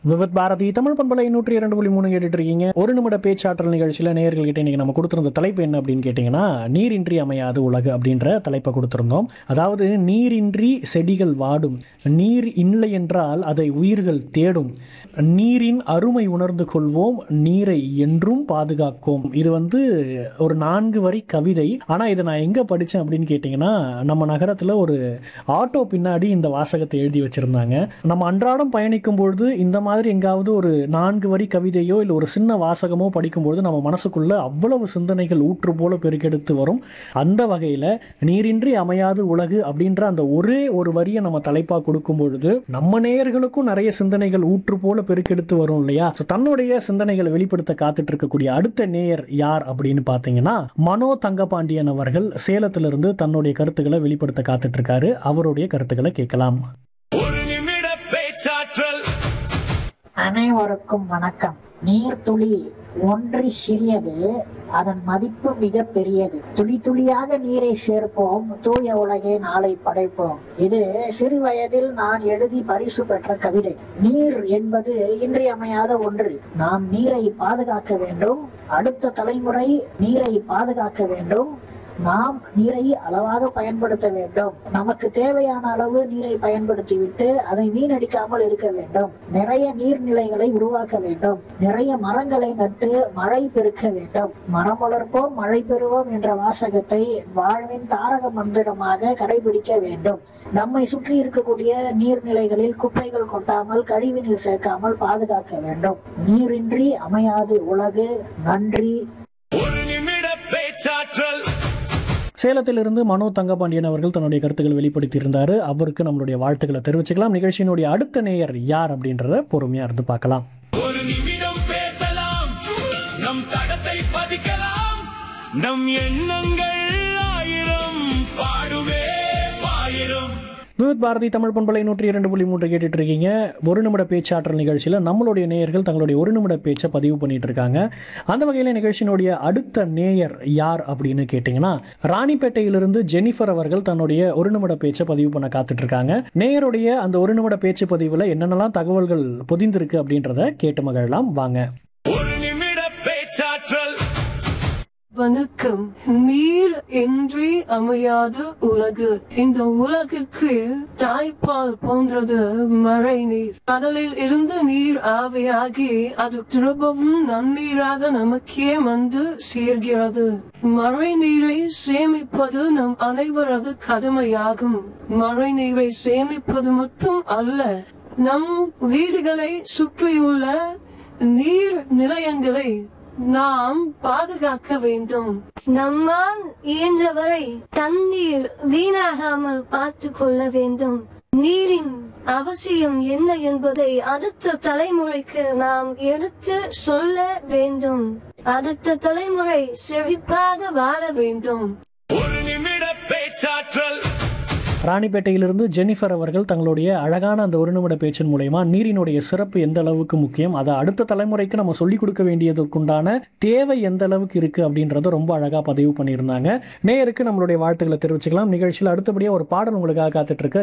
விவத் பாரதி தமிழ் பண்பலை நூற்றி இரண்டு புள்ளி மூணு கேட்டுட்டு இருக்கீங்க ஒரு நிமிட பேச்சாற்றல் நிகழ்ச்சியில் நேயர்கள் கிட்ட இன்னைக்கு நம்ம கொடுத்திருந்த தலைப்பு என்ன அப்படின்னு கேட்டிங்கன்னா நீரின்றி அமையாது உலகு அப்படின்ற தலைப்பை கொடுத்திருந்தோம் அதாவது நீரின்றி செடிகள் வாடும் நீர் இல்லை என்றால் அதை உயிர்கள் தேடும் நீரின் அருமை உணர்ந்து கொள்வோம் நீரை என்றும் பாதுகாக்கும் இது வந்து ஒரு நான்கு வரி கவிதை ஆனால் இதை நான் எங்கே படித்தேன் அப்படின்னு கேட்டிங்கன்னா நம்ம நகரத்தில் ஒரு ஆட்டோ பின்னாடி இந்த வாசகத்தை எழுதி வச்சுருந்தாங்க நம்ம அன்றாடம் பயணிக்கும் பொழுது இந்த மாதிரி எங்காவது ஒரு நான்கு வரி கவிதையோ இல்லை ஒரு சின்ன வாசகமோ படிக்கும்பொழுது நம்ம மனசுக்குள்ள அவ்வளவு சிந்தனைகள் ஊற்று போல பெருக்கெடுத்து வரும் அந்த வகையில் நீரின்றி அமையாது உலகு அப்படின்ற அந்த ஒரே ஒரு வரியை நம்ம தலைப்பாக கொடுக்கும் பொழுது நம்ம நேயர்களுக்கும் நிறைய சிந்தனைகள் ஊற்று போல பெருக்கெடுத்து வரும் இல்லையா ஸோ தன்னுடைய சிந்தனைகளை வெளிப்படுத்த காத்துட்டு இருக்கக்கூடிய அடுத்த நேயர் யார் அப்படின்னு பார்த்தீங்கன்னா மனோ தங்கபாண்டியன் அவர்கள் சேலத்திலிருந்து தன்னுடைய கருத்துக்களை வெளிப்படுத்த காத்துட்டு இருக்காரு அவருடைய கருத்துக்களை கேட்கலாம் ஒரு நிமிட பேச்சாற்றல் அனைவருக்கும் வணக்கம் நீர்த்துளி ஒன்று சிறியது அதன் மதிப்பு மிக பெரியது துளி துளியாக நீரை சேர்ப்போம் தூய உலகை நாளை படைப்போம் இது சிறு வயதில் நான் எழுதி பரிசு பெற்ற கவிதை நீர் என்பது இன்றியமையாத ஒன்று நாம் நீரை பாதுகாக்க வேண்டும் அடுத்த தலைமுறை நீரை பாதுகாக்க வேண்டும் நாம் நீரை அளவாக பயன்படுத்த வேண்டும் நமக்கு தேவையான அளவு நீரை பயன்படுத்திவிட்டு அதை வீணடிக்காமல் இருக்க வேண்டும் நிறைய நீர்நிலைகளை உருவாக்க வேண்டும் நிறைய மரங்களை நட்டு மழை பெருக்க வேண்டும் மரம் வளர்ப்போம் மழை பெறுவோம் என்ற வாசகத்தை வாழ்வின் தாரக மந்திரமாக கடைபிடிக்க வேண்டும் நம்மை சுற்றி இருக்கக்கூடிய நீர்நிலைகளில் குப்பைகள் கொட்டாமல் கழிவு நீர் சேர்க்காமல் பாதுகாக்க வேண்டும் நீரின்றி அமையாது உலகு நன்றி ஒரு நிமிட பேச்சாற்றல் சேலத்திலிருந்து மனோ தங்கபாண்டியன் அவர்கள் தன்னுடைய கருத்துக்களை வெளிப்படுத்தியிருந்தாரு அவருக்கு நம்மளுடைய வாழ்த்துக்களை தெரிவிச்சுக்கலாம் நிகழ்ச்சியினுடைய அடுத்த நேயர் யார் அப்படின்றத பொறுமையா இருந்து பார்க்கலாம் ஒரு நிமிடம் பேசலாம் நம் தடத்தை பதிக்கலாம் நம் எண்ணங்கள் ஆயிரம் பாடுவே பாயிரம் விவித் பாரதி தமிழ் பண்பலை நூற்றி இரண்டு புள்ளி மூன்று கேட்டுட்டு இருக்கீங்க ஒரு நிமிட பேச்சாற்றல் நிகழ்ச்சியில் நம்மளுடைய நேயர்கள் தங்களுடைய ஒரு நிமிட பேச்சை பதிவு பண்ணிட்டு இருக்காங்க அந்த வகையில் நிகழ்ச்சியினுடைய அடுத்த நேயர் யார் அப்படின்னு கேட்டிங்கன்னா ராணிப்பேட்டையிலிருந்து ஜெனிஃபர் அவர்கள் தன்னுடைய ஒரு நிமிட பேச்சை பதிவு பண்ண காத்துட்டு இருக்காங்க நேயருடைய அந்த ஒரு நிமிட பேச்சு பதிவில் என்னென்னலாம் தகவல்கள் பொதிந்திருக்கு அப்படின்றத கேட்டு மகிழலாம் வாங்க ஒரு நிமிட பேச்சாற்றல் வணக்கம் நீர் இன்றி அமையாத உலகு இந்த உலகிற்கு தாய்ப்பால் போன்றது மழை நீர் கடலில் இருந்து நீர் ஆவியாகி அது திரும்பவும் நன்னீராக நமக்கே வந்து சேர்கிறது மழை நீரை சேமிப்பது நம் அனைவரது கடமையாகும் மழை நீரை சேமிப்பது மட்டும் அல்ல நம் வீடுகளை சுற்றியுள்ள நீர் நிலையங்களை நாம் பாதுகாக்க வேண்டும் நம்மால் இயன்றவரை தண்ணீர் வீணாகாமல் பார்த்து கொள்ள வேண்டும் நீரின் அவசியம் என்ன என்பதை அடுத்த தலைமுறைக்கு நாம் எடுத்து சொல்ல வேண்டும் அடுத்த தலைமுறை செழிப்பாக வாழ வேண்டும் ஒரு நிமிட பேச்சாற்றல் ராணிப்பேட்டையிலிருந்து ஜெனிஃபர் அவர்கள் தங்களுடைய அழகான அந்த ஒரு நிமிட பேச்சின் மூலயமா நீரினுடைய சிறப்பு எந்த அளவுக்கு முக்கியம் அதை அடுத்த தலைமுறைக்கு நம்ம சொல்லிக் கொடுக்க வேண்டியதற்குண்டான தேவை எந்த அளவுக்கு இருக்கு அப்படின்றத ரொம்ப அழகா பதிவு பண்ணியிருந்தாங்க நேயருக்கு நம்மளுடைய வாழ்த்துக்களை தெரிவிச்சுக்கலாம் நிகழ்ச்சியில் அடுத்தபடியாக ஒரு பாடல் உங்களுக்காக காத்துட்டு இருக்கு